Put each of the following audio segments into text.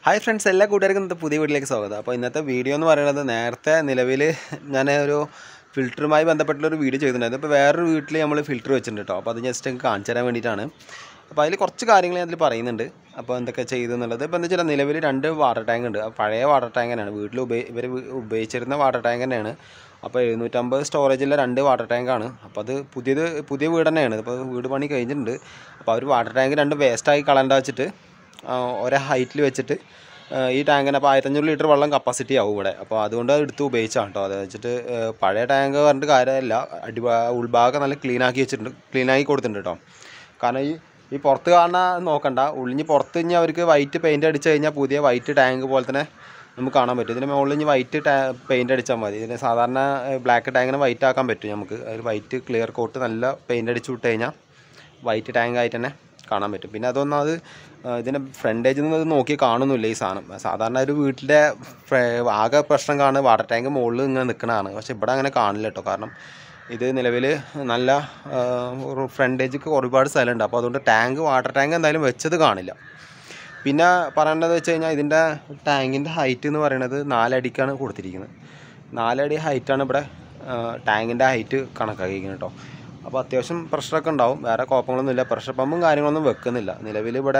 hi friends എല്ലാ കൂട്ടുകാർക്കും ഇന്നത്തെ പുതിയ വീട്ടിലേക്ക് സ്വാഗതം അപ്പോൾ ഇന്നത്തെ വീഡിയോ എന്ന് പറയുന്നത് നേരത്തെ നിലവിൽ ഞാൻ ഒരു ഫിൽറ്ററുമായി ബന്ധപ്പെട്ടുള്ളൊരു വീഡിയോ ചെയ്തിട്ടുണ്ടായിരുന്നു ഇപ്പോൾ വേറൊരു വീട്ടിൽ നമ്മൾ ഫിൽറ്റർ വെച്ചിട്ടുണ്ട് കേട്ടോ അപ്പോൾ അത് ജസ്റ്റ് എനിക്ക് കാണിച്ചു തരാൻ വേണ്ടിയിട്ടാണ് അപ്പോൾ അതിൽ കുറച്ച് കാര്യങ്ങൾ ഞാൻ അതിൽ പറയുന്നുണ്ട് അപ്പോൾ എന്തൊക്കെ ചെയ്തു എന്നുള്ളത് ഇപ്പോൾ എന്താ വെച്ചാൽ നിലവിൽ രണ്ട് വാട്ടർ ടാങ്ക് ഉണ്ട് ആ പഴയ വാട്ടർ ടാങ്ക് തന്നെയാണ് വീട്ടിൽ ഉപയോഗി ഇവർ ഉപയോഗിച്ചിരുന്ന വാട്ടർ ടാങ്ക് തന്നെയാണ് അപ്പോൾ എഴുന്നൂറ്റമ്പത് സ്റ്റോറേജുള്ള രണ്ട് വാട്ടർ ടാങ്കാണ് അപ്പോൾ അത് പുതിയത് പുതിയ വീട് തന്നെയാണ് ഇപ്പോൾ വീട് പണി കഴിഞ്ഞിട്ടുണ്ട് അപ്പോൾ അവർ വാട്ടർ ടാങ്ക് രണ്ട് വേസ്റ്റായി കളണ്ട വെച്ചിട്ട് ആ, ഒരേ ഹൈറ്റിൽ വെച്ചിട്ട് ആ, ഈ ടാങ്കിന് അപ്പോൾ ആയിരത്തഞ്ഞൂറ് ലിറ്റർ വെള്ളം കപ്പാസിറ്റി ആവും ഇവിടെ അപ്പോൾ അതുകൊണ്ട് അത് എടുത്ത് ഉപയോഗിച്ചാണ് കേട്ടോ അത് വെച്ചിട്ട് ആ, പഴയ ടാങ്ക് പറഞ്ഞിട്ട് കാര്യമല്ല അടി ഉൾഭാഗം നല്ല ക്ലീൻ ആക്കി വെച്ചിട്ടുണ്ട് ക്ലീൻ ആക്കി കൊടുത്തിട്ടുണ്ട് കേട്ടോ കാരണം ഈ ഈ പുറത്ത് കാണുന്ന നോക്കണ്ട ഉള്ളിഞ്ഞ് പുറത്ത് ഇനി അവർക്ക് വൈറ്റ് പെയിൻറ്റ് അടിച്ച് കഴിഞ്ഞാൽ പുതിയ വൈറ്റ് ടാങ്ക് പോലെ തന്നെ നമുക്ക് കാണാൻ പറ്റും ഇതിന് മുകളിൽ ഇനി വൈറ്റ് ടാ പെയിൻറ്റ് അടിച്ചാൽ മതി ഇതിന് സാധാരണ ബ്ലാക്ക് ടാങ്കിനെ വൈറ്റ് ആക്കാൻ പറ്റും നമുക്ക് അതിൽ വൈറ്റ് ക്ലിയർ കോട്ട് നല്ല പെയിൻറ്റ് അടിച്ച് വിട്ട് കഴിഞ്ഞാൽ വൈറ്റ് ടാങ്ക് ആയിട്ട് തന്നെ കാണാൻ പറ്റും പിന്നെ അതൊന്നും അത് ആ, ഇതിൻ്റെ ഫ്രണ്ടേജിൽ നിന്ന് അത് നോക്കി കാണുന്നില്ല ഈ സാധനം സാധാരണ ഒരു വീട്ടിലെ ഫ്ര- ആകെ പ്രശ്നം കാണുന്നത് വാട്ടർ ടാങ്ക് മുകളിൽ ഇങ്ങനെ നിൽക്കണതാണ് പക്ഷെ ഇവിടെ അങ്ങനെ കാണില്ല കേട്ടോ കാരണം ഇത് നിലവിൽ നല്ല ഫ്രണ്ടേജൊക്കെ ഒരുപാട് സ്ഥലമുണ്ട് അപ്പോൾ അതുകൊണ്ട് ടാങ്ക് വാട്ടർ ടാങ്ക് എന്തായാലും വെച്ചത് കാണില്ല പിന്നെ പറയേണ്ടത് വെച്ച് കഴിഞ്ഞാൽ ഇതിൻ്റെ ടാങ്കിൻ്റെ ഹൈറ്റ് എന്ന് പറയുന്നത് നാലടിക്കാണ് കൊടുത്തിരിക്കുന്നത് നാലടി ഹൈറ്റാണ് ഇവിടെ ടാങ്കിൻ്റെ ഹൈറ്റ് കണക്കാക്കിയിരിക്കുന്നത് കേട്ടോ അപ്പോൾ അത്യാവശ്യം പ്രഷറൊക്കെ ഉണ്ടാവും വേറെ കുഴപ്പങ്ങളൊന്നുമില്ല പ്രഷർ പമ്പും കാര്യങ്ങളൊന്നും വെക്കുന്നില്ല നിലവിൽ ഇവിടെ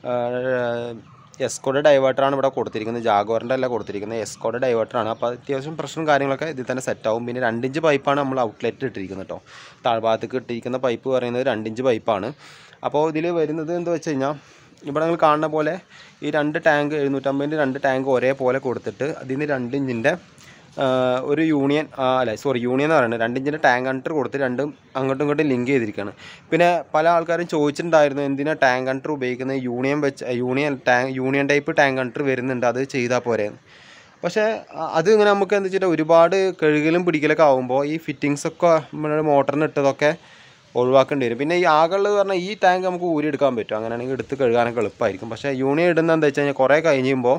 എസ്കോഡ് ഡൈവേർട്ടറാണ് ഇവിടെ കൊടുത്തിരിക്കുന്നത് ജാഗോറിൻ്റെ അല്ല കൊടുത്തിരിക്കുന്നത് എസ്കോഡ് ഡൈവേർട്ടറാണ് അപ്പോൾ അത്യാവശ്യം പ്രഷറും കാര്യങ്ങളൊക്കെ ഇതിൽ തന്നെ സെറ്റ് ആവും പിന്നെ രണ്ടിഞ്ച് പൈപ്പാണ് നമ്മൾ ഔട്ട്ലെറ്റ് ഇട്ടിരിക്കുന്നത് കേട്ടോ താഴ്ഭാഗത്തേക്ക് ഇട്ടിരിക്കുന്ന പൈപ്പ് പറയുന്നത് രണ്ടിഞ്ച് പൈപ്പാണ് അപ്പോൾ ഇതിൽ വരുന്നത് എന്താ വെച്ച് കഴിഞ്ഞാൽ ഇവിടെ നിങ്ങൾ കാണുന്ന പോലെ ഈ രണ്ട് ടാങ്ക് എഴുന്നൂറ്റമ്പതിൻ്റെ രണ്ട് ടാങ്ക് ഒരേപോലെ കൊടുത്തിട്ട് അതിന് രണ്ട് ഇഞ്ചിൻ്റെ ഒരു യൂണിയൻ ആ, അല്ല സോറി യൂണിയൻ എന്ന് പറയുന്നത് രണ്ട് ഇഞ്ചിൻ്റെ ടാങ്ക് കണ്ടർ കൊടുത്ത് രണ്ടും അങ്ങോട്ടും ഇങ്ങോട്ടും ലിങ്ക് ചെയ്തിരിക്കുകയാണ് പിന്നെ പല ആൾക്കാരും ചോദിച്ചിട്ടുണ്ടായിരുന്നു എന്തിനാ ടാങ്ക് കണ്ടർ ഉപയോഗിക്കുന്നത് യൂണിയൻ വെച്ച് union tank union type tank കണ്ടർ വരുന്നുണ്ട് അത് ചെയ്താൽ പോരെ പക്ഷേ അ- അത് ഇങ്ങനെ നമുക്ക് എന്താ വെച്ചിട്ട് ഒരുപാട് കഴുകലും പിടിക്കലൊക്കെ ആകുമ്പോൾ ഈ ഫിറ്റിങ്സ് ഒക്കെ നമ്മുടെ മോട്ടറിന് ഇട്ടതൊക്കെ ഒഴിവാക്കേണ്ടി വരും പിന്നെ ഈ ആകളുള്ളത് പറഞ്ഞാൽ ഈ ടാങ്ക് നമുക്ക് ഊരി എടുക്കാൻ പറ്റും അങ്ങനെയാണെങ്കിൽ എടുത്ത് കഴുകാനൊക്കെ എളുപ്പമായിരിക്കും പക്ഷേ യൂണിയൻ ഇടുന്നത് എന്താ വെച്ച് കഴിഞ്ഞാൽ കുറേ കഴിഞ്ഞ് കഴിയുമ്പോൾ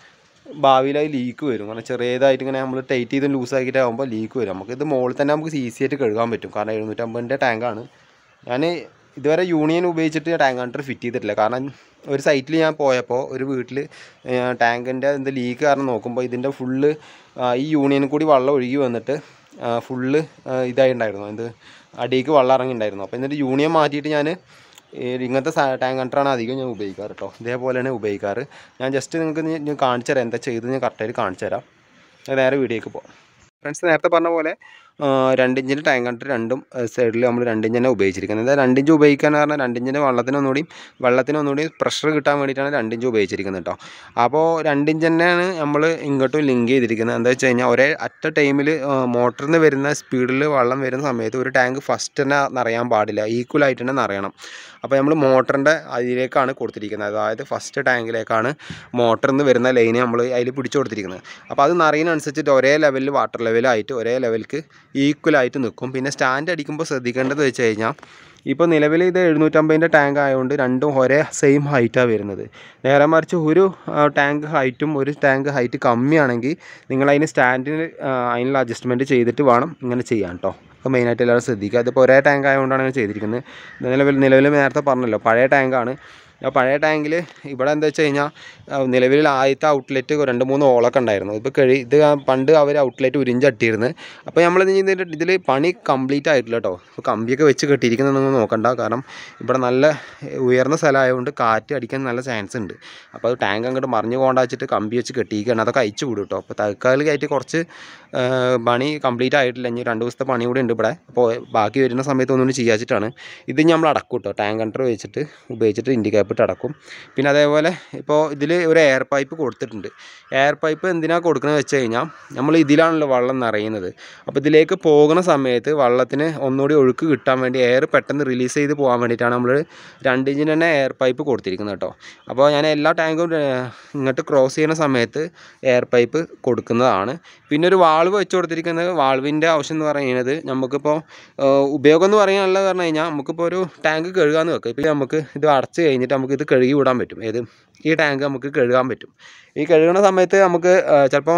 ഭാവിയിൽ അത് ലീക്ക് വരും കാരണം ചെറിയതായിട്ട് ഇങ്ങനെ നമ്മൾ ടൈറ്റ് ചെയ്ത് ലൂസാക്കിയിട്ട് ആകുമ്പോൾ ലീക്ക് വരും നമുക്ക് ഇത് മുകളിൽ തന്നെ നമുക്ക് ഈസി ആയിട്ട് കഴുകാൻ പറ്റും കാരണം എഴുന്നൂറ്റമ്പതിൻ്റെ ടാങ്കാണ് ഞാൻ ഇതുവരെ യൂണിയൻ ഉപയോഗിച്ചിട്ട് ടാങ്ക് കണ്ടർ ഫിറ്റ് ചെയ്തിട്ടില്ല കാരണം ഒരു സൈറ്റിൽ ഞാൻ പോയപ്പോൾ ഒരു വീട്ടിൽ ടാങ്കിൻ്റെ എന്ത് ലീക്ക് കാരണം നോക്കുമ്പോൾ ഇതിൻ്റെ ഫുള്ള് ഈ യൂണിയനിൽ കൂടി വെള്ളം ഒഴുകി വന്നിട്ട് ഫുള്ള് ഇതായിട്ടുണ്ടായിരുന്നു എന്ത് അടിയിലേക്ക് വെള്ളം ഇറങ്ങിയിട്ടുണ്ടായിരുന്നു അപ്പോൾ എന്നിട്ട് യൂണിയൻ മാറ്റിയിട്ട് ഞാൻ ഈ ഇങ്ങനത്തെ ടാങ്ക് കണ്ടറാണ് അധികം ഞാൻ ഉപയോഗിക്കാറ് കേട്ടോ ഇതേപോലെയാണ് ഉപയോഗിക്കാറ് ഞാൻ ജസ്റ്റ് നിങ്ങൾക്ക് ഇനി ഞാൻ കാണിച്ചു തരാം എന്താ ചെയ്ത് ഞാൻ കറക്റ്റായിട്ട് കാണിച്ചു തരാം ഞാൻ നേരെ വീഡിയോക്ക് പോകാം ഫ്രണ്ട്സ് നേരത്തെ പറഞ്ഞ പോലെ ആ, രണ്ട് ഇഞ്ചിൻ്റെ ടാങ്ക് കണ്ടർ രണ്ടും സൈഡിൽ നമ്മൾ രണ്ട് ഇഞ്ച് തന്നെ ഉപയോഗിച്ചിരിക്കുന്നത് എന്താ രണ്ട് ഇഞ്ച് ഉപയോഗിക്കാൻ പറഞ്ഞാൽ രണ്ട് ഇഞ്ചിൻ്റെ വെള്ളത്തിന് ഒന്നുകൂടി വെള്ളത്തിന് ഒന്നുകൂടി പ്രഷർ കിട്ടാൻ വേണ്ടിയിട്ടാണ് രണ്ട് ഇഞ്ച് ഉപയോഗിച്ചിരിക്കുന്നത് കേട്ടോ അപ്പോൾ രണ്ട് ഇഞ്ച് തന്നെയാണ് നമ്മൾ ഇങ്ങോട്ടും ലിങ്ക് ചെയ്തിരിക്കുന്നത് എന്താ വെച്ച് കഴിഞ്ഞാൽ ഒരേ അറ്റ ടൈമിൽ മോട്ടറിൽ നിന്ന് വരുന്ന സ്പീഡിൽ വെള്ളം വരുന്ന സമയത്ത് ഒരു ടാങ്ക് ഫസ്റ്റ് തന്നെ നിറയാൻ പാടില്ല ഈക്വൽ ആയിട്ട് തന്നെ നിറയണം അപ്പോൾ നമ്മൾ മോട്ടറിൻ്റെ അതിലേക്കാണ് കൊടുത്തിരിക്കുന്നത് അതായത് ഫസ്റ്റ് ടാങ്കിലേക്കാണ് മോട്ടറിൽ നിന്ന് വരുന്ന ലൈന് നമ്മൾ അതിൽ പിടിച്ചു കൊടുത്തിരിക്കുന്നത് അപ്പോൾ അത് നിറയുന്നതനുസരിച്ചിട്ട് ഒരേ ലെവലിൽ വാട്ടർ ലെവലായിട്ട് ഒരേ ലെവലിക്ക് ഈക്വൽ ആയിട്ട് നിൽക്കും പിന്നെ സ്റ്റാൻഡ് അടിക്കുമ്പോൾ ശ്രദ്ധിക്കേണ്ടത് വെച്ച് കഴിഞ്ഞാൽ ഇപ്പോൾ നിലവിൽ ഇത് എഴുന്നൂറ്റമ്പതിൻ്റെ ടാങ്ക് ആയതുകൊണ്ട് രണ്ടും ഒരേ സെയിം ഹൈറ്റാണ് വരുന്നത് നേരെ മറിച്ച് ഒരു ടാങ്ക് ഹൈറ്റും ഒരു ടാങ്ക് ഹൈറ്റ് കമ്മിയാണെങ്കിൽ നിങ്ങൾ അതിന് സ്റ്റാൻഡിന് അതിനുള്ള അഡ്ജസ്റ്റ്മെൻറ്റ് ചെയ്തിട്ട് വേണം ഇങ്ങനെ ചെയ്യാൻ കേട്ടോ അപ്പോൾ മെയിനായിട്ട് എല്ലാവരും ശ്രദ്ധിക്കുക അതിപ്പോൾ ഒരേ ടാങ്ക് ആയതുകൊണ്ടാണ് അങ്ങനെ ചെയ്തിരിക്കുന്നത് നിലവിൽ നിലവിൽ നേരത്തെ പറഞ്ഞല്ലോ പഴയ ടാങ്കാണ് ആ പഴയ ടാങ്കിൽ ഇവിടെ എന്താ വെച്ച് കഴിഞ്ഞാൽ നിലവിൽ ആദ്യത്തെ ഔട്ട്ലെറ്റ് രണ്ട് മൂന്ന് ഓളൊക്കെ ഉണ്ടായിരുന്നു ഇപ്പോൾ കഴി ഇത് പണ്ട് അവർ ഔട്ട്ലെറ്റ് ഉരിഞ്ചട്ടിയിരുന്നു അപ്പോൾ നമ്മൾ ഇതിൻ്റെ ഇതിൽ പണി കംപ്ലീറ്റ് ആയിട്ടില്ല കേട്ടോ ഇപ്പോൾ കമ്പിയൊക്കെ വെച്ച് കെട്ടിയിരിക്കുന്നതൊന്നും നോക്കണ്ട കാരണം ഇവിടെ നല്ല ഉയർന്ന സ്ഥലമായതുകൊണ്ട് കാറ്റ് അടിക്കാൻ നല്ല ചാൻസ് ഉണ്ട് അപ്പോൾ അത് ടാങ്ക് അങ്ങോട്ട് മറിഞ്ഞു പോകണ്ട വെച്ചിട്ട് കമ്പി വെച്ച് കെട്ടിയിരിക്കുകയാണ് അതൊക്കെ അയച്ചു വിടും കേട്ടോ അപ്പോൾ തൽക്കാലികമായിട്ട് കുറച്ച് ആ, പണി കംപ്ലീറ്റ് ആയിട്ടില്ല ഇനി രണ്ട് ദിവസത്തെ പണി കൂടി ഉണ്ട് ഇവിടെ അപ്പോൾ ബാക്കി വരുന്ന സമയത്ത് ഒന്നുകൂടി ചെയ്യാച്ചിട്ടാണ് ഇത് നമ്മൾ അടക്കും കേട്ടോ ടാങ്ക് കണ്ടർ വെച്ചിട്ട് ഉപയോഗിച്ചിട്ട് ഇൻഡിക്കേപ്പ് ഇട്ട് അടക്കും പിന്നെ അതേപോലെ ഇപ്പോൾ ഇതിൽ ഒരു എയർ പൈപ്പ് കൊടുത്തിട്ടുണ്ട് എയർ പൈപ്പ് എന്തിനാണ് കൊടുക്കുന്നത് വെച്ച് കഴിഞ്ഞാൽ നമ്മൾ ഇതിലാണല്ലോ വെള്ളം നിറയുന്നത് അപ്പോൾ ഇതിലേക്ക് പോകുന്ന സമയത്ത് വെള്ളത്തിന് ഒന്നുകൂടി ഒഴുക്ക് കിട്ടാൻ വേണ്ടി എയർ പെട്ടെന്ന് റിലീസ് ചെയ്ത് പോകാൻ വേണ്ടിയിട്ടാണ് നമ്മൾ രണ്ട് ഇഞ്ചിന് തന്നെ എയർ പൈപ്പ് കൊടുത്തിരിക്കുന്നത് കേട്ടോ അപ്പോൾ ഞാൻ എല്ലാ ടാങ്കും ഏഹ്, ഇങ്ങോട്ട് ക്രോസ് ചെയ്യുന്ന സമയത്ത് എയർ പൈപ്പ് കൊടുക്കുന്നതാണ് പിന്നെ ഒരു വാൾവ് വെച്ച് കൊടുത്തിരിക്കുന്നത് വാൾവിൻ്റെ ആവശ്യം എന്ന് പറയുന്നത് നമുക്കിപ്പോൾ ഏഹ്, ഉപയോഗം എന്ന് പറയാനുള്ളത് പറഞ്ഞു കഴിഞ്ഞാൽ നമുക്കിപ്പോൾ ഒരു ടാങ്ക് കഴുകാമെന്ന് വെക്കാം ഇപ്പോൾ നമുക്ക് ഇത് അടച്ച് കഴിഞ്ഞിട്ട് നമുക്ക് ഇത് കഴുകി വിടാൻ പറ്റും ഏത് ഈ ടാങ്ക് നമുക്ക് കഴുകാൻ പറ്റും ഈ കഴുകുന്ന സമയത്ത് നമുക്ക് ചിലപ്പോൾ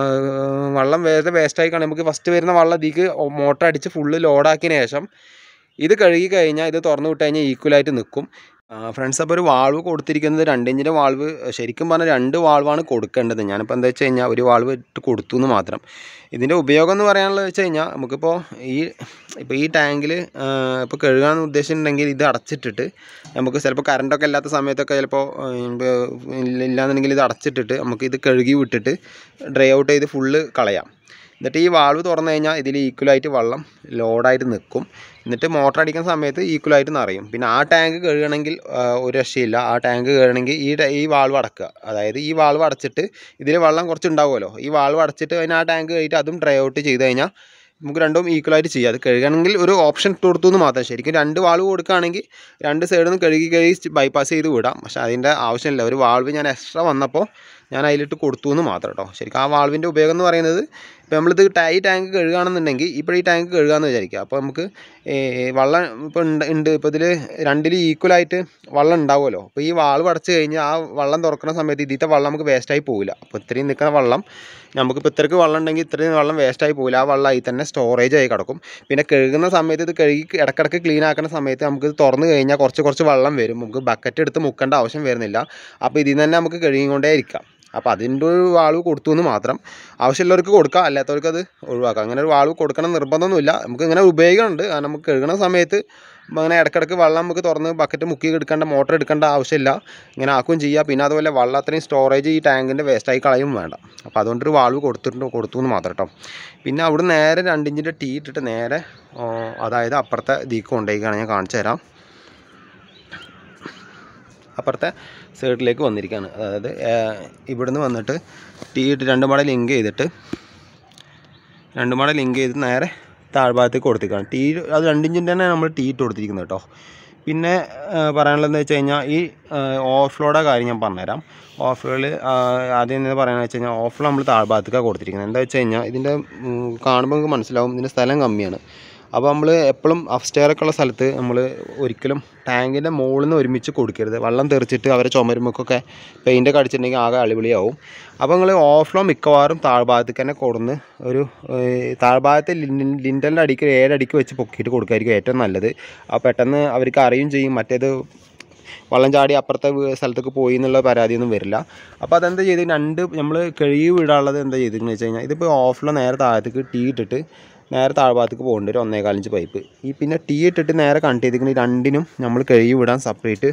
വെള്ളം വേറെ വേസ്റ്റായി കാണും നമുക്ക് ഫസ്റ്റ് വരുന്ന വെള്ളം ഇതിക്ക് മോട്ടർ അടിച്ച് ഫുള്ള് ലോഡാക്കിയതിന് ശേഷം ഇത് കഴുകി കഴിഞ്ഞാൽ ഇത് തുറന്നു വിട്ട് കഴിഞ്ഞാൽ ഈക്വലായിട്ട് നിൽക്കും ഫ്രണ്ട്സ് അപ്പോൾ ഒരു വാൾവ് കൊടുത്തിരിക്കുന്നത് രണ്ട് ഇഞ്ചിൻ്റെ വാൾവ് ശരിക്കും പറഞ്ഞാൽ രണ്ട് വാൾവാണ് കൊടുക്കേണ്ടത് ഞാനിപ്പോൾ എന്താ വെച്ച് കഴിഞ്ഞാൽ ഒരു വാൾവ് ഇട്ട് കൊടുത്തു എന്ന് മാത്രം ഇതിൻ്റെ ഉപയോഗം എന്ന് പറയാനുള്ളത് വെച്ച് കഴിഞ്ഞാൽ നമുക്കിപ്പോൾ ഈ ഇപ്പോൾ ഈ ടാങ്കിൽ ഇപ്പോൾ കഴുകാൻ ഉദ്ദേശിച്ചിട്ടുണ്ടെങ്കിൽ ഇത് അടച്ചിട്ടിട്ട് നമുക്ക് ചിലപ്പോൾ കറണ്ടൊക്കെ ഇല്ലാത്ത സമയത്തൊക്കെ ചിലപ്പോൾ ഇല്ലാന്നുണ്ടെങ്കിൽ ഇത് അടച്ചിട്ടിട്ട് നമുക്ക് ഇത് കഴുകി വിട്ടിട്ട് ഡ്രൈ ഔട്ട് ചെയ്ത് ഫുള്ള് കളയാം എന്നിട്ട് ഈ വാൾവ് തുറന്നു കഴിഞ്ഞാൽ ഇതിൽ ഈക്വലായിട്ട് വെള്ളം ലോഡായിട്ട് നിൽക്കും എന്നിട്ട് മോട്ടർ അടിക്കുന്ന സമയത്ത് ഈക്വലായിട്ട് നിറയും പിന്നെ ആ ടാങ്ക് കഴുകണമെങ്കിൽ ആ, ഒരു രക്ഷയില്ല ആ ടാങ്ക് കഴുകണമെങ്കിൽ ഈ ട- ഈ വാൾവ് അടക്കുക അതായത് ഈ വാൾവ് അടച്ചിട്ട് ഇതിൽ വെള്ളം കുറച്ച് ഉണ്ടാവുമല്ലോ ഈ വാൾവ് അടച്ചിട്ട് അതിന് ആ ടാങ്ക് കഴിഞ്ഞിട്ട് അതും ഡ്രൈ ഔട്ട് ചെയ്ത് കഴിഞ്ഞാൽ നമുക്ക് രണ്ടും ഈക്വലായിട്ട് ചെയ്യാം അത് കഴുകണമെങ്കിൽ ഒരു ഓപ്ഷൻ ഇട്ട് കൊടുത്തു എന്ന് മാത്രം ശരിക്കും രണ്ട് വാൾവ് കൊടുക്കുകയാണെങ്കിൽ രണ്ട് സൈഡിൽ നിന്ന് കഴുകി കഴുകി ബൈപ്പാസ് ചെയ്ത് വിടാം പക്ഷേ അതിൻ്റെ ആവശ്യമില്ല ഒരു വാൾവ് ഞാൻ എക്സ്ട്രാ വന്നപ്പോൾ ഞാൻ അതിലിട്ട് കൊടുത്തു എന്ന് മാത്രം കേട്ടോ ശരിക്കും ആ വാൾവിൻ്റെ ഉപയോഗം എന്ന് പറയുന്നത് ഇപ്പോൾ നമ്മളിത് ടൈ ഈ ടാങ്ക് കഴുകുകയാണെന്നുണ്ടെങ്കിൽ ഇപ്പോൾ ഈ ടാങ്ക് കഴുകാമെന്ന് വിചാരിക്കുക അപ്പോൾ നമുക്ക് ഏ, വെള്ളം ഇപ്പോൾ ഉണ്ട് ഉണ്ട് ഇപ്പോൾ ഇതിൽ രണ്ടിൽ ഈക്വലായിട്ട് വെള്ളം ഉണ്ടാവുമല്ലോ അപ്പോൾ ഈ വാൾവ് അടച്ച് കഴിഞ്ഞ് ആ വെള്ളം തുറക്കുന്ന സമയത്ത് ഇതിലത്തെ വെള്ളം നമുക്ക് വേസ്റ്റായി പോവില്ല അപ്പോൾ ഇത്രയും നിൽക്കുന്ന വെള്ളം നമുക്കിപ്പോൾ ഇത്രയ്ക്ക് വെള്ളം ഉണ്ടെങ്കിൽ ഇത്രയും വെള്ളം വേസ്റ്റായി പോവില്ല ആ വെള്ളം അതിൽ തന്നെ സ്റ്റോറേജ് ആയി കിടക്കും പിന്നെ കഴുകുന്ന സമയത്ത് ഇത് കഴുകി ഇടക്കിടക്ക് ക്ലീൻ ആക്കുന്ന സമയത്ത് നമുക്ക് ഇത് തുറന്ന് കഴിഞ്ഞാൽ കുറച്ച് കുറച്ച് വെള്ളം വരും നമുക്ക് ബക്കറ്റ് എടുത്ത് മുക്കേണ്ട ആവശ്യം വരുന്നില്ല അപ്പോൾ ഇതിൽ നിന്ന് തന്നെ നമുക്ക് കഴുകിക്കൊണ്ടേ ഇരിക്കാം അപ്പോൾ അതിൻ്റെ ഒരു വാൾവ് കൊടുത്തു എന്ന് മാത്രം ആവശ്യമുള്ളവർക്ക് കൊടുക്കാം അല്ലാത്തവർക്ക് അത് ഒഴിവാക്കാം അങ്ങനെ ഒരു വാൾവ് കൊടുക്കണം നിർബന്ധമൊന്നുമില്ല നമുക്ക് ഇങ്ങനെ ഉപയോഗിക്കുന്നുണ്ട് കാരണം നമുക്ക് കഴുകുന്ന സമയത്ത് അങ്ങനെ ഇടക്കിടക്ക് വെള്ളം നമുക്ക് തുറന്ന് ബക്കറ്റ് മുക്കി എടുക്കേണ്ട മോട്ടർ എടുക്കേണ്ട ആവശ്യമില്ല ഇങ്ങനെ ആക്കുകയും ചെയ്യുക പിന്നെ അതുപോലെ വെള്ളം അത്രയും സ്റ്റോറേജ് ഈ ടാങ്കിൻ്റെ വേസ്റ്റായി കളയും വേണ്ട അപ്പോൾ അതുകൊണ്ടൊരു വാൾവ് കൊടുത്തിട്ടുണ്ട് കൊടുത്തു എന്ന് മാത്രം കേട്ടോ പിന്നെ അവിടെ നേരെ രണ്ടിഞ്ചിൻ്റെ ടീ ഇട്ടിട്ട് നേരെ ആ, അതായത് അപ്പുറത്തെ ദീക്ക് കൊണ്ടുപോയിക്കാണ് ഞാൻ കാണിച്ചു തരാം അപ്പുറത്തെ സൈഡിലേക്ക് വന്നിരിക്കുകയാണ് അതായത് ഏർ, ഇവിടുന്ന് വന്നിട്ട് ടീ ഇട്ട് രണ്ട് മാടെ ലിങ്ക് ചെയ്തിട്ട് രണ്ട് മാടെ ലിങ്ക് ചെയ്ത് നേരെ താഴ്ഭാഗത്തേക്ക് കൊടുത്തിരിക്കുകയാണ് ടീ അത് രണ്ടിഞ്ചിൻ്റെ തന്നെ നമ്മൾ ടീ ഇട്ട് കൊടുത്തിരിക്കുന്നത് കേട്ടോ പിന്നെ ഏർ, പറയാനുള്ളതെന്ന് വെച്ച് കഴിഞ്ഞാൽ ഈ ഓഫ്ലോയുടെ കാര്യം ഞാൻ പറഞ്ഞുതരാം ഓഫ്ലോയിൽ ആദ്യം എന്താ പറയുന്നത് വെച്ച് കഴിഞ്ഞാൽ ഓഫ്ലോ നമ്മൾ താഴ്ഭാഗത്തേക്കാണ് കൊടുത്തിരിക്കുന്നത് എന്താ വെച്ച് കഴിഞ്ഞാൽ ഇതിൻ്റെ ഉം, കാണുമ്പോൾ നമുക്ക് മനസ്സിലാവും ഇതിൻ്റെ സ്ഥലം കമ്മിയാണ് അപ്പോൾ നമ്മൾ എപ്പോഴും അപ്സ്റ്റെയറൊക്കെ ഉള്ള സ്ഥലത്ത് നമ്മൾ ഒരിക്കലും ടാങ്കിൻ്റെ മുകളിൽ നിന്ന് ഒരുമിച്ച് കൊടുക്കരുത് വെള്ളം തെറിച്ചിട്ട് അവരെ ചുമരുമൊക്കെ പെയിൻ്റൊക്കെ അടിച്ചിട്ടുണ്ടെങ്കിൽ ആകെ അളിപൊളിയാവും അപ്പോൾ നിങ്ങൾ ഓഫ്ലോ മിക്കവാറും താഴ്ഭാഗത്തേക്ക് തന്നെ കൊടുന്ന് ഒരു ഏഹ്, താഴ്ഭാഗത്തെ ലിൻഡലിൻ്റെ അടിക്ക് ഏഴടിക്ക് വെച്ച് പൊക്കിയിട്ട് കൊടുക്കായിരിക്കും ഏറ്റവും നല്ലത് അപ്പോൾ പെട്ടെന്ന് അവർക്ക് അറിയും ചെയ്യും മറ്റേത് വള്ളം ചാടി അപ്പുറത്തെ വീ- സ്ഥലത്തേക്ക് പോയി എന്നുള്ള പരാതിയൊന്നും വരില്ല അപ്പോൾ അതെന്താ ചെയ്ത് രണ്ട് നമ്മൾ കഴുകി വിടാനുള്ളത് എന്താ ചെയ്തതെന്ന് വെച്ച് കഴിഞ്ഞാൽ ഇതിപ്പോൾ ഓഫിൽ നേരെ താഴത്തേക്ക് ടീ ഇട്ടിട്ട് നേരെ താഴ്ഭാഗത്തേക്ക് പോകേണ്ട ഒരു ഒന്നേകാലിഞ്ച് പൈപ്പ് ഈ പിന്നെ ടീ ഇട്ടിട്ട് നേരെ കണക്ട് ചെയ്തിരിക്കുന്ന ഈ രണ്ടിനും നമ്മൾ കഴുകി വിടാൻ സെപ്പറേറ്റ്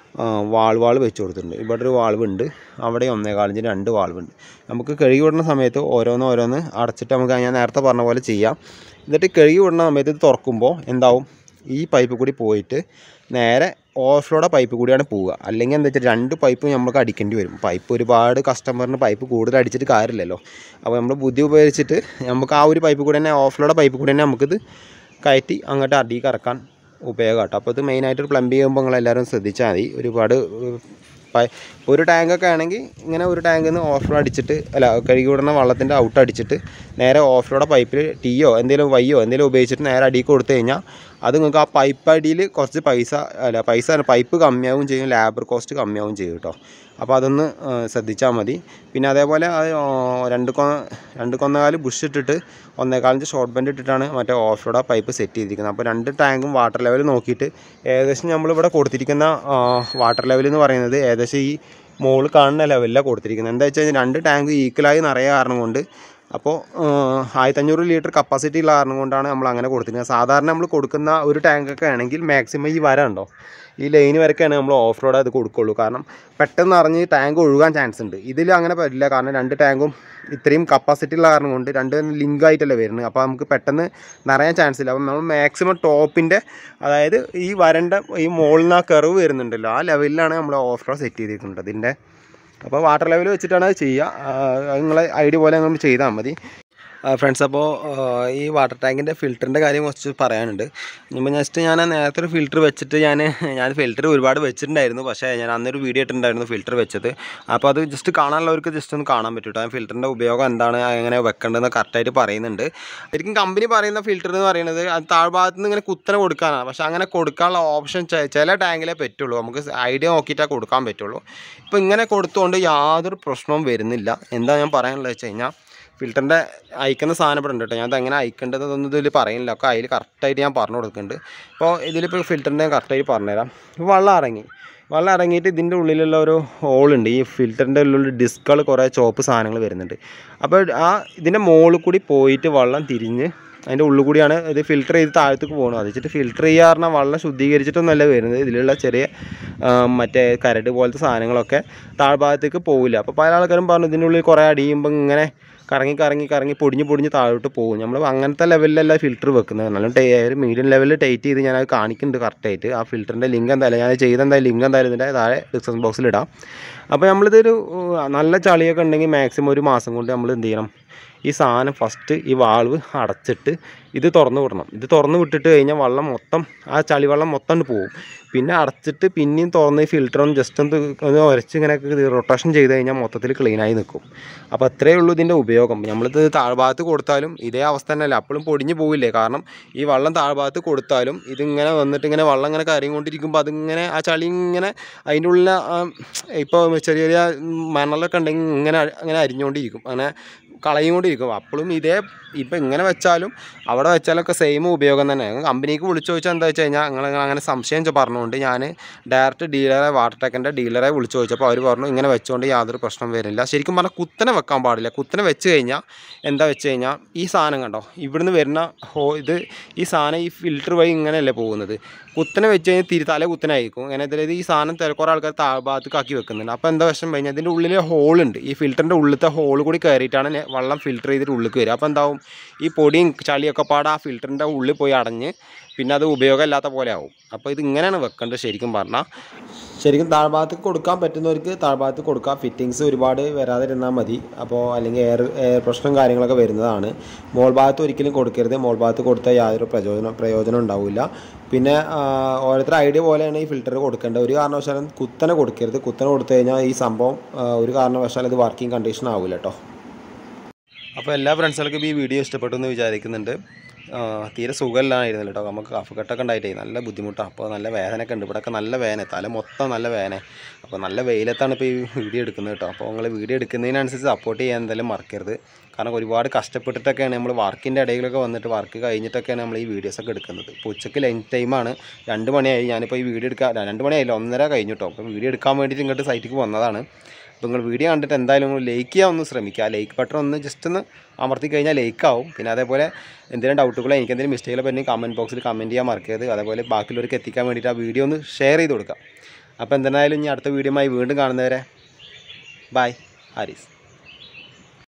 വാൾ വാൾ വെച്ച് കൊടുത്തിട്ടുണ്ട് ഇവിടെ ഒരു വാൾവ് ഉണ്ട് അവിടെ ഒന്നേകാലിഞ്ചിന് രണ്ട് വാൾവ് ഉണ്ട് നമുക്ക് കഴുകി വിടുന്ന സമയത്ത് ഓരോന്ന് ഓരോന്ന് അടച്ചിട്ട് നമുക്ക് ഞാൻ നേരത്തെ പറഞ്ഞ പോലെ ചെയ്യാം എന്നിട്ട് കഴുകി വിടുന്ന സമയത്ത് ഇത് തുറക്കുമ്പോൾ എന്താവും ഈ പൈപ്പ് കൂടി പോയിട്ട് നേരെ ഓവർഫ്ലോയുടെ പൈപ്പ് കൂടിയാണ് പോവുക അല്ലെങ്കിൽ എന്താ വെച്ചാൽ രണ്ട് പൈപ്പ് നമുക്ക് അടിക്കേണ്ടി വരും പൈപ്പ് ഒരുപാട് കസ്റ്റമറിന് പൈപ്പ് കൂടുതൽ അടിച്ചിട്ട് കാര്യമില്ലല്ലോ അപ്പോൾ നമ്മൾ ബുദ്ധി ഉപയോഗിച്ചിട്ട് നമുക്ക് ആ ഒരു പൈപ്പ് കൂടി തന്നെ ഓവർഫ്ലോയുടെ പൈപ്പ് കൂടി തന്നെ നമുക്കിത് കയറ്റി അങ്ങോട്ട് അടിയിൽ കറക്കാൻ ഉപയോഗം കേട്ടോ അപ്പോൾ ഇത് മെയിനായിട്ട് പ്ലംബ് ചെയ്യുമ്പോൾ നിങ്ങൾ എല്ലാവരും ശ്രദ്ധിച്ചാൽ മതി ഒരുപാട് ഏഹ്, പ- ഒരു ടാങ്കൊക്കെ ആണെങ്കിൽ ഇങ്ങനെ ഒരു ടാങ്കിൽ നിന്ന് ഓഫ് അടിച്ചിട്ട് അല്ല കഴുകി വിടുന്ന വെള്ളത്തിൻ്റെ ഔട്ട് അടിച്ചിട്ട് നേരെ ഓഫിലൂടെ പൈപ്പിൽ ടീയോ എന്തെങ്കിലും വയ്യോ എന്തെങ്കിലും ഉപയോഗിച്ചിട്ട് നേരെ അടിയിൽ കൊടുത്തു കഴിഞ്ഞാൽ അത് നിങ്ങൾക്ക് ആ പൈപ്പ് അടിയിൽ കുറച്ച് പൈസ അല്ല പൈസ പൈപ്പ് കമ്മിയാവും ചെയ്യും ലേബർ കോസ്റ്റ് കമ്മിയാവും ചെയ്യും കേട്ടോ അപ്പോൾ അതൊന്ന് ശ്രദ്ധിച്ചാൽ മതി പിന്നെ അതേപോലെ അത് ആ, രണ്ട് കൊ രണ്ട് കൊന്നകാല് ബുഷ് ഇട്ടിട്ട് ഒന്നേകാലിഞ്ച് ഷോർട്ട് ബെൻഡ് ഇട്ടിട്ടാണ് മറ്റേ ഓഫിലൂടെ പൈപ്പ് സെറ്റ് ചെയ്തിരിക്കുന്നത് അപ്പോൾ രണ്ട് ടാങ്കും വാട്ടർ ലെവൽ നോക്കിയിട്ട് ഏകദേശം നമ്മളിവിടെ കൊടുത്തിരിക്കുന്ന വാട്ടർ ലെവൽ എന്ന് പറയുന്നത് ഏകദേശം ഈ മുകളിൽ കാണുന്ന ലെവലിലാണ് കൊടുത്തിരിക്കുന്നത് എന്താ വെച്ച് കഴിഞ്ഞാൽ രണ്ട് ടാങ്ക് ഈക്വലായി നിറയെ കാരണം കൊണ്ട് അപ്പോൾ ആയിരത്തഞ്ഞൂറ് ലിറ്റർ കപ്പാസിറ്റി ഉള്ള കാരണം കൊണ്ടാണ് നമ്മൾ അങ്ങനെ കൊടുത്തിരിക്കുന്നത് സാധാരണ നമ്മൾ കൊടുക്കുന്ന ഒരു ടാങ്കൊക്കെ ആണെങ്കിൽ മാക്സിമം ഈ വര ഉണ്ടോ ഈ ലൈന് വരയ്ക്കാണ് നമ്മൾ ഓഫ് റോഡ് അത് കൊടുക്കുള്ളൂ കാരണം പെട്ടെന്ന് അറിഞ്ഞ് ടാങ്ക് ഒഴുകാൻ ചാൻസ് ഉണ്ട് ഇതിൽ അങ്ങനെ പറ്റില്ല കാരണം രണ്ട് ടാങ്കും ഇത്രയും കപ്പാസിറ്റി ഉള്ള കാരണം കൊണ്ട് രണ്ട് ലിങ്ക് ആയിട്ടല്ലേ വരുന്നത് അപ്പോൾ നമുക്ക് പെട്ടെന്ന് നിറയാൻ ചാൻസ് ഇല്ല അപ്പം നമ്മൾ മാക്സിമം ടോപ്പിൻ്റെ അതായത് ഈ വരണ്ട ഈ മുകളിൽ നിന്ന് ആ കർവ് വരുന്നുണ്ടല്ലോ ആ ലെവലിലാണ് നമ്മൾ ഓഫ് റോഡ് സെറ്റ് ചെയ്തിരിക്കുന്നത് ഇതിൻ്റെ അപ്പോൾ വാട്ടർ ലെവൽ വെച്ചിട്ടാണ് അത് ചെയ്യുക ആ, അത് നിങ്ങളെ ഐഡിയ പോലെ നമ്മൾ ചെയ്താൽ മതി ഫ്രണ്ട്സ് അപ്പോൾ ഈ വാട്ടർ ടാങ്കിൻ്റെ ഫിൽറ്ററിൻ്റെ കാര്യം കുറച്ച് പറയാനുണ്ട് ഇനിയിപ്പോൾ ജസ്റ്റ് ഞാൻ ആ നേരത്തെ ഒരു ഫിൽറ്റർ വെച്ചിട്ട് ഞാൻ ഞാൻ ഫിൽറ്റർ ഒരുപാട് വെച്ചിട്ടുണ്ടായിരുന്നു പക്ഷേ ഞാൻ അന്നൊരു വീഡിയോ ഇട്ടിട്ടുണ്ടായിരുന്നു ഫിൽറ്റർ വെച്ചത് അപ്പോൾ അത് ജസ്റ്റ് കാണാനുള്ളവർക്ക് ജസ്റ്റ് ഒന്ന് കാണാൻ പറ്റും കേട്ടോ ആ ഫിൽറ്ററിൻ്റെ ഉപയോഗം എന്താണ് എങ്ങനെ വെക്കേണ്ടതെന്ന് കറക്റ്റായിട്ട് പറയുന്നുണ്ട് ശരിക്കും കമ്പനി പറയുന്ന ഫിൽറ്റർ എന്ന് പറയുന്നത് അത് താഴ്ഭാഗത്ത് നിന്ന് ഇങ്ങനെ കുത്തനെ കൊടുക്കാനാണ് പക്ഷേ അങ്ങനെ കൊടുക്കാനുള്ള ഓപ്ഷൻ ചില ടാങ്കിലേ പറ്റുള്ളൂ നമുക്ക് ഐഡിയ നോക്കിയിട്ടേ കൊടുക്കാൻ പറ്റുള്ളൂ ഇപ്പോൾ ഇങ്ങനെ കൊടുത്തുകൊണ്ട് യാതൊരു പ്രശ്നവും വരുന്നില്ല എന്താ ഞാൻ പറയാനുള്ളത് വെച്ച് കഴിഞ്ഞാൽ ഫിൽറ്ററിൻ്റെ അയക്കുന്ന സാധനം ഇവിടെ ഉണ്ട് കേട്ടോ ഞാൻ എങ്ങനെ അയക്കേണ്ടതെന്നൊന്നും ഇതിൽ പറയുന്നില്ല ഒക്കെ അതിൽ കറക്റ്റായിട്ട് ഞാൻ പറഞ്ഞു കൊടുക്കുന്നുണ്ട് അപ്പോൾ ഇതിലിപ്പോൾ ഫിൽറ്ററിൻ്റെ കറക്റ്റായിട്ട് പറഞ്ഞുതരാം ഇപ്പോൾ വെള്ളം ഇറങ്ങി വെള്ളം ഇറങ്ങിയിട്ട് ഇതിൻ്റെ ഉള്ളിലുള്ള ഒരു ഹോളുണ്ട് ഈ ഫിൽറ്ററിൻ്റെ ഉള്ളിൽ ഡിസ്കുകൾ കുറേ ചോപ്പ് സാധനങ്ങൾ വരുന്നുണ്ട് അപ്പോൾ ആ ഇതിൻ്റെ മുകളിൽ കൂടി പോയിട്ട് വെള്ളം തിരിഞ്ഞ് അതിൻ്റെ ഉള്ളിൽ കൂടിയാണ് ഇത് ഫിൽറ്റർ ചെയ്ത് താഴത്തേക്ക് പോകുന്നത് അത് വെച്ചിട്ട് ഫിൽറ്റർ ചെയ്യുക പറഞ്ഞാൽ വെള്ളം ശുദ്ധീകരിച്ചിട്ടൊന്നുമല്ല വരുന്നത് ഇതിലുള്ള ചെറിയ ആ, മറ്റേ കരട് പോലത്തെ സാധനങ്ങളൊക്കെ താഴ്ഭാഗത്തേക്ക് പോവില്ല അപ്പോൾ പല ആൾക്കാരും പറഞ്ഞു ഇതിൻ്റെ ഉള്ളിൽ കുറേ അടിയുമ്പോൾ ഇങ്ങനെ കറങ്ങി കറങ്ങി കറങ്ങി പൊടിഞ്ഞ് പൊടിഞ്ഞ് താഴോട്ട് പോകും നമ്മൾ അങ്ങനത്തെ ലെവലിലല്ല ഫിൽറ്റർ വെക്കുന്നത് നല്ല ടേ ഒരു മീഡിയം ലെവലിൽ ടൈറ്റ് ചെയ്ത് ഞാൻ അത് കാണിക്കുന്നുണ്ട് കറക്റ്റായിട്ട് ആ ഫിൽറ്ററിൻ്റെ ലിങ്ക് എന്തായാലും ഞാൻ ചെയ്ത എന്തായാലും ലിങ്ക് എന്തായാലും ഇതിൻ്റെ താഴെ ഡിസ്ക്രിപ്ഷൻ ബോക്സിൽ ഇടാം അപ്പോൾ നമ്മളിതൊരു ഉം, നല്ല ചളിയൊക്കെ ഉണ്ടെങ്കിൽ മാക്സിമം ഒരു മാസം കൊണ്ട് നമ്മൾ എന്ത് ചെയ്യണം ഈ സാധനം ഫസ്റ്റ് ഈ വാൾവ് അടച്ചിട്ട് ഇത് തുറന്ന് വിടണം ഇത് തുറന്ന് വിട്ടിട്ട് കഴിഞ്ഞാൽ വെള്ളം മൊത്തം ആ ചളിവെള്ളം മൊത്തം അങ്ങട് പോകും പിന്നെ അടച്ചിട്ട് പിന്നെയും തുറന്ന് ഈ ഫിൽറ്റർ ഒന്ന് ജസ്റ്റ് ഒന്ന് ഒന്ന് ഉരച്ച് ഇങ്ങനെ റൊട്ടേഷൻ ചെയ്ത് കഴിഞ്ഞാൽ മൊത്തത്തിൽ ക്ലീനായി നിൽക്കും അപ്പോൾ അത്രയേ ഉള്ളൂ ഇതിൻ്റെ ഉപയോഗം നമ്മളിത് താഴ്ഭാഗത്ത് കൊടുത്താലും ഇതേ അവസ്ഥ തന്നെയല്ല അപ്പോഴും പൊടിഞ്ഞ് പോവില്ലേ കാരണം ഈ വെള്ളം താഴ്ഭാഗത്ത് കൊടുത്താലും ഇതിങ്ങനെ വന്നിട്ട് ഇങ്ങനെ വെള്ളം ഇങ്ങനെ കരങ്ങിക്കൊണ്ടിരിക്കുമ്പോൾ അതിങ്ങനെ ആ ചളി ഇങ്ങനെ അതിൻ്റെ ഉള്ളിൽ ഇപ്പോൾ ചെറിയ ചെറിയ മണലൊക്കെ ഉണ്ടെങ്കിൽ ഇങ്ങനെ അങ്ങനെ അരിഞ്ഞുകൊണ്ടിരിക്കും അങ്ങനെ കളയുകൊണ്ടിരിക്കും അപ്പോഴും ഇതേ ഇപ്പം ഇങ്ങനെ വെച്ചാലും അവിടെ വെച്ചാലൊക്കെ സെയിം ഉപയോഗം തന്നെ കമ്പനിക്ക് വിളിച്ചു ചോദിച്ചാൽ എന്താ വെച്ച് കഴിഞ്ഞാൽ നിങ്ങൾ അങ്ങനെ സംശയം ചോ- പറഞ്ഞുകൊണ്ട് ഞാൻ ഡയറക്റ്റ് ഡീലറെ വാട്ടർ ടെക്കിൻ്റെ ഡീലറെ വിളിച്ചു ചോദിച്ചപ്പോൾ അവർ പറഞ്ഞു ഇങ്ങനെ വെച്ചുകൊണ്ട് യാതൊരു പ്രശ്നം വരില്ല ശരിക്കും പറഞ്ഞാൽ കുത്തനെ വെക്കാൻ പാടില്ല കുത്തനെ വെച്ച് കഴിഞ്ഞാൽ എന്താ വെച്ച് കഴിഞ്ഞാൽ ഈ സാധനം കണ്ടോ ഇവിടുന്ന് വരുന്ന ഹോ ഇത് ഈ സാധനം ഈ ഫിൽറ്റർ വഴി ഇങ്ങനെയല്ലേ പോകുന്നത് കുത്തനെ വെച്ച് കഴിഞ്ഞാൽ തിരി തല കുത്തനായിരിക്കും അങ്ങനെ അതായത് ഈ സാധനം തെ- കുറേ ആൾക്കാർ താഴ്ഭാഗത്തേക്ക് ആക്കി വെക്കുന്നുണ്ട് അപ്പോൾ എന്താ വിഷമം കഴിഞ്ഞാൽ ഇതിൻ്റെ ഉള്ളിൽ ഹോളുണ്ട് ഈ ഫിൽറ്ററിൻ്റെ ഉള്ളിലത്തെ ഹോൾ കൂടി കയറിയിട്ടാണ് നെ- വെള്ളം ഫിൽറ്റർ ചെയ്തിട്ട് ഉള്ളിലേക്ക് വരിക അപ്പോൾ എന്താവും ഈ പൊടിയും ചളിയൊക്കെ പാടെ ആ ഫിൽറ്ററിൻ്റെ ഉള്ളിൽ പോയി അടഞ്ഞ് പിന്നെ അത് ഉപയോഗമില്ലാത്ത പോലെ ആവും അപ്പോൾ ഇത് ഇങ്ങനെയാണ് വെക്കേണ്ടത് ശരിക്കും പറഞ്ഞാൽ ശരിക്കും താഴ്ഭാഗത്തേക്ക് കൊടുക്കാൻ പറ്റുന്നവർക്ക് താഴ്ഭാഗത്ത് കൊടുക്കാം ഫിറ്റിങ്സ് ഒരുപാട് വരാതിരുന്നാൽ മതി അപ്പോൾ അല്ലെങ്കിൽ എയർ എയർ പ്രശ്നം കാര്യങ്ങളൊക്കെ വരുന്നതാണ് മോൾ ഭാഗത്ത് ഒരിക്കലും കൊടുക്കരുത് മോൾ ഭാഗത്ത് കൊടുത്താൽ യാതൊരു പ്രയോജനം പ്രയോജനം ഉണ്ടാവില്ല പിന്നെ ആ, ഓരോരുത്തർ ഐഡിയ പോലെയാണ് ഈ ഫിൽറ്റർ കൊടുക്കേണ്ടത് ഒരു കാരണവശാലും കുത്തനെ കൊടുക്കരുത് കുത്തനെ കൊടുത്തു കഴിഞ്ഞാൽ ഈ സംഭവം ആ, ഒരു കാരണവശാലും ഇത് വർക്കിംഗ് കണ്ടീഷൻ ആവില്ല കേട്ടോ അപ്പോൾ എല്ലാ ഫ്രണ്ട്സുകൾക്കും ഈ വീഡിയോ ഇഷ്ടപ്പെട്ടു എന്ന് വിചാരിക്കുന്നുണ്ട് ആ, തീരെ സുഖമില്ലായിരുന്നില്ല കേട്ടോ നമുക്ക് കഫക്കെട്ടൊക്കെ ഉണ്ടായിട്ടേ നല്ല ബുദ്ധിമുട്ടാണ് അപ്പോൾ നല്ല വേദനയൊക്കെ ഉണ്ട് ഇവിടെയൊക്കെ നല്ല വേദന തല മൊത്തം നല്ല വേദന അപ്പോൾ നല്ല വെയിലത്താണ് ഇപ്പോൾ ഈ വീഡിയോ എടുക്കുന്നത് കേട്ടോ അപ്പോൾ നിങ്ങൾ വീഡിയോ എടുക്കുന്നതിനനുസരിച്ച് സപ്പോർട്ട് ചെയ്യാൻ എന്തായാലും മറക്കരുത് കാരണം ഒരുപാട് കഷ്ടപ്പെട്ടിട്ടൊക്കെയാണ് നമ്മൾ വർക്കിൻ്റെ ഇടയിലൊക്കെ വന്നിട്ട് വർക്ക് കഴിഞ്ഞിട്ടൊക്കെയാണ് നമ്മൾ ഈ വീഡിയോസൊക്കെ എടുക്കുന്നത് ഇപ്പോൾ ഉച്ചയ്ക്ക് ലഞ്ച് ടൈമാണ് രണ്ട് മണിയായി ഞാനിപ്പോൾ ഈ വീഡിയോ എടുക്കാൻ രണ്ട് മണിയായില്ല ഒന്നര കഴിഞ്ഞു കേട്ടോ അപ്പോൾ വീഡിയോ എടുക്കാൻ വേണ്ടിയിട്ട് ഇങ്ങോട്ട് സൈറ്റിലേക്ക് വന്നതാണ് അപ്പോൾ നിങ്ങൾ വീഡിയോ കണ്ടിട്ട് എന്തായാലും ലൈക്ക് ചെയ്യാൻ ഒന്ന് ശ്രമിക്കുക ലൈക്ക് ബട്ടൺ ഒന്ന് ജസ്റ്റ് ഒന്ന് അമർത്തി കഴിഞ്ഞാൽ ലൈക്ക് ആവും പിന്നെ അതേപോലെ എന്തെങ്കിലും ഡൗട്ടുകളോ എനിക്ക് എന്തെങ്കിലും മിസ്റ്റേക്കുകളോ പറ്റുമെങ്കിൽ കമൻറ്റ് ബോക്സിൽ കമൻറ്റ് ചെയ്യാൻ മറക്കരുത് അതേപോലെ ബാക്കിയുള്ളവർക്ക് എത്തിക്കാൻ വേണ്ടിയിട്ട് ആ വീഡിയോ ഒന്ന് ഷെയർ ചെയ്ത് കൊടുക്കാം അപ്പോൾ എന്തായാലും ഇനി അടുത്ത വീഡിയോയുമായി വീണ്ടും കാണുന്നവരെ ബൈ ഹാരിസ്